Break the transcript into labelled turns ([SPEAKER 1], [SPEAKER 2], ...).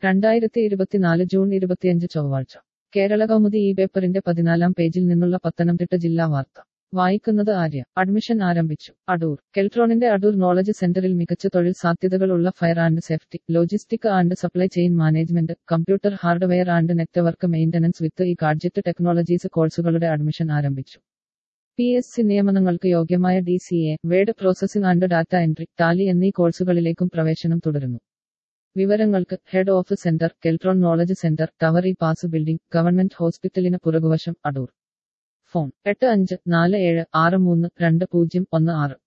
[SPEAKER 1] രണ്ടായിരത്തി ഇരുപത്തിനാല് ജൂൺ ഇരുപത്തിയഞ്ച് ചൊവ്വാഴ്ച കേരള കൗമുദി ഈ പേപ്പറിന്റെ പതിനാലാം പേജിൽ നിന്നുള്ള പത്തനംതിട്ട ജില്ലാ വാർത്ത വായിക്കുന്നത് ആര്യ അഡ്മിഷൻ ആരംഭിച്ചു അടൂർ കെൽട്രോണിന്റെ അടൂർ നോളജ് സെന്ററിൽ മികച്ച തൊഴിൽ സാധ്യതകളുള്ള fire and safety logistic and supply chain management computer hardware and network maintenance with E gadget technologies കോഴ്സുകളുടെ അഡ്മിഷൻ ആരംഭിച്ചു പി എസ് സി നിയമനങ്ങൾക്ക് യോഗ്യമായ D C A word processing and data entry Tally എന്നീ കോഴ്സുകളിലേക്കും പ്രവേശനം തുടരുന്നു വിവരങ്ങൾക്ക് head of centre Keltron knowledge centre tower E pass building government ഹോസ്പിറ്റലിന് പുറകുവശം അടൂർ ഫോൺ എട്ട് അഞ്ച് നാല് ഏഴ് ആറ് മൂന്ന് രണ്ട് പൂജ്യം ഒന്ന് ആറ്